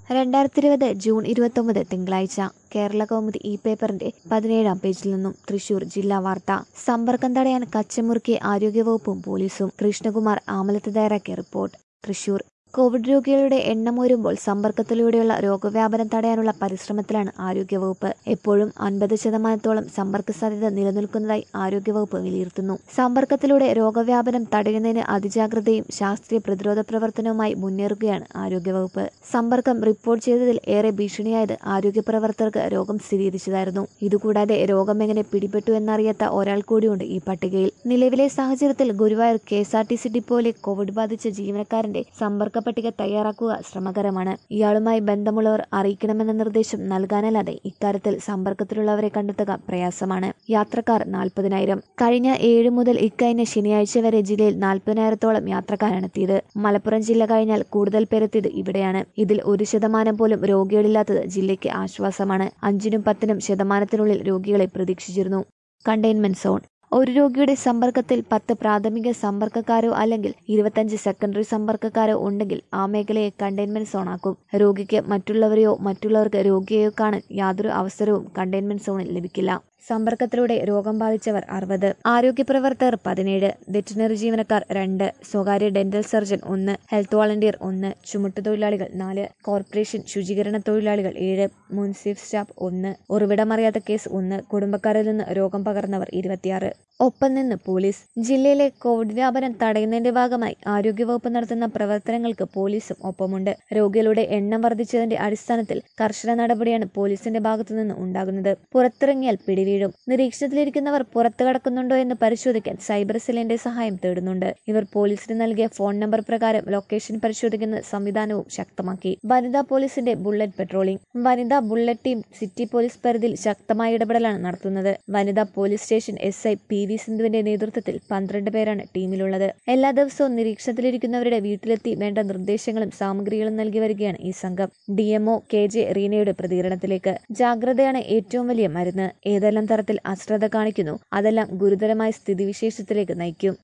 രണ്ടായിരത്തി ഇരുപത് ജൂൺ ഇരുപത്തൊമ്പത് തിങ്കളാഴ്ച കേരള കൗമുദി ഈ പേപ്പറിന്റെ പതിനേഴാം പേജിൽ നിന്നും തൃശൂർ ജില്ലാ വാർത്ത സമ്പർക്കം തടയാൻ കച്ചമുറുക്കിയ ആരോഗ്യവകുപ്പും പോലീസും കൃഷ്ണകുമാർ ആമലത്ത് തയ്യാറാക്കിയ റിപ്പോർട്ട് തൃശൂർ കോവിഡ് രോഗികളുടെ എണ്ണം ഉയരുമ്പോൾ സമ്പർക്കത്തിലൂടെയുള്ള രോഗവ്യാപനം തടയാനുള്ള പരിശ്രമത്തിലാണ് ആരോഗ്യവകുപ്പ് എപ്പോഴും അൻപത് ശതമാനത്തോളം സമ്പർക്ക സാധ്യത നിലനിൽക്കുന്നതായി ആരോഗ്യവകുപ്പ് വിലയിരുത്തുന്നു സമ്പർക്കത്തിലൂടെ രോഗവ്യാപനം തടയുന്നതിന് അതിജാഗ്രതയും ശാസ്ത്രീയ പ്രതിരോധ പ്രവർത്തനവുമായി മുന്നേറുകയാണ് ആരോഗ്യവകുപ്പ് സമ്പർക്കം റിപ്പോർട്ട് ചെയ്തതിൽ ഏറെ ഭീഷണിയായത് ആരോഗ്യ പ്രവർത്തകർക്ക് രോഗം സ്ഥിരീകരിച്ചതായിരുന്നു ഇതുകൂടാതെ രോഗം എങ്ങനെ പിടിപെട്ടു എന്നറിയാത്ത ഒരാൾ കൂടിയുണ്ട് ഈ പട്ടികയിൽ നിലവിലെ സാഹചര്യത്തിൽ Guruvayur K S R T C ഡിപ്പോയിലെ കോവിഡ് ബാധിച്ച ജീവനക്കാരന്റെ സമ്പർക്ക പട്ടിക തയ്യാറാക്കുക ശ്രമകരമാണ് ഇയാളുമായി ബന്ധമുള്ളവർ അറിയിക്കണമെന്ന നിർദ്ദേശം നൽകാനല്ലാതെ ഇക്കാര്യത്തിൽ സമ്പർക്കത്തിലുള്ളവരെ കണ്ടെത്തുക പ്രയാസമാണ് യാത്രക്കാർ നാൽപ്പതിനായിരം കഴിഞ്ഞ ഏഴ് മുതൽ ഇക്കഴിഞ്ഞ ശനിയാഴ്ച വരെ ജില്ലയിൽ നാൽപ്പതിനായിരത്തോളം യാത്രക്കാരാണ് എത്തിയത് മലപ്പുറം ജില്ല കഴിഞ്ഞാൽ കൂടുതൽ പേരെത്തിയത് ഇവിടെയാണ് ഇതിൽ ഒരു ശതമാനം പോലും രോഗികളില്ലാത്തത് ജില്ലയ്ക്ക് ആശ്വാസമാണ് അഞ്ചിനും പത്തിനും ശതമാനത്തിനുള്ളിൽ രോഗികളെ പ്രതീക്ഷിച്ചിരുന്നു കണ്ടെയ്ൻമെന്റ് സോൺ ഒരു രോഗിയുടെ സമ്പർക്കത്തിൽ പത്ത് പ്രാഥമിക സമ്പർക്കക്കാരോ അല്ലെങ്കിൽ ഇരുപത്തഞ്ച് സെക്കൻഡറി സമ്പർക്കക്കാരോ ഉണ്ടെങ്കിൽ ആ മേഖലയെ കണ്ടെയ്ൻമെന്റ് സോണാക്കും രോഗിക്ക് മറ്റുള്ളവരെയോ മറ്റുള്ളവർക്ക് രോഗിയെയോ കാണാൻ യാതൊരു അവസരവും കണ്ടെയ്ൻമെന്റ് സോണിൽ ലഭിക്കില്ല സമ്പർക്കത്തിലൂടെ രോഗം ബാധിച്ചവർ അറുപത് ആരോഗ്യ പ്രവർത്തകർ പതിനേഴ് വെറ്റിനറി ജീവനക്കാർ രണ്ട് സ്വകാര്യ ഡെന്റൽ സർജൻ ഒന്ന് ഹെൽത്ത് വോളണ്ടിയർ ഒന്ന് ചുമട്ടുതൊഴിലാളികൾ നാല് കോർപ്പറേഷൻ ശുചീകരണ തൊഴിലാളികൾ ഏഴ് മുൻസിഫ് സ്റ്റാഫ് ഒന്ന് ഉറവിടമറിയാത്ത കേസ് ഒന്ന് കുടുംബക്കാരിൽ നിന്ന് രോഗം പകർന്നവർ ഇരുപത്തിയാറ് ഒപ്പം നിന്ന് പോലീസ് ജില്ലയിലെ കോവിഡ് വ്യാപനം തടയുന്നതിന്റെ ഭാഗമായി ആരോഗ്യവകുപ്പ് നടത്തുന്ന പ്രവർത്തനങ്ങൾക്ക് പോലീസും ഒപ്പമുണ്ട് രോഗികളുടെ എണ്ണം വർദ്ധിച്ചതിന്റെ അടിസ്ഥാനത്തിൽ കർശന നടപടിയാണ് പോലീസിന്റെ ഭാഗത്തുനിന്ന് ഉണ്ടാകുന്നത് പുറത്തിറങ്ങിയാൽ പിടിവീഴും നിരീക്ഷണത്തിലിരിക്കുന്നവർ പുറത്തു കടക്കുന്നുണ്ടോ എന്ന് പരിശോധിക്കാൻ സൈബർ സെല്ലിന്റെ സഹായം തേടുന്നുണ്ട് ഇവർ പോലീസിന് നൽകിയ ഫോൺ നമ്പർ പ്രകാരം ലൊക്കേഷൻ പരിശോധിക്കുന്ന സംവിധാനവും ശക്തമാക്കി വനിതാ പോലീസിന്റെ ബുള്ളറ്റ് പെട്രോളിംഗ് വനിതാ ബുള്ളറ്റ് ടീം സിറ്റി പോലീസ് പരിധിയിൽ ശക്തമായ ഇടപെടലാണ് നടത്തുന്നത് വനിതാ police station S I P V സിന്ധുവിന്റെ നേതൃത്വത്തിൽ പന്ത്രണ്ട് പേരാണ് ടീമിലുള്ളത് എല്ലാ ദിവസവും നിരീക്ഷണത്തിലിരിക്കുന്നവരുടെ വീട്ടിലെത്തി വേണ്ട നിർദ്ദേശങ്ങളും സാമഗ്രികളും നൽകി വരികയാണ് ഈ സംഘം ഡി എംഒ കെ ജെ റീനയുടെ പ്രതികരണത്തിലേക്ക് ജാഗ്രതയാണ് ഏറ്റവും വലിയ മരുന്ന് ഏതെല്ലാം തരത്തിൽ അശ്രദ്ധ കാണിക്കുന്നു അതെല്ലാം ഗുരുതരമായ സ്ഥിതിവിശേഷത്തിലേക്ക് നയിക്കും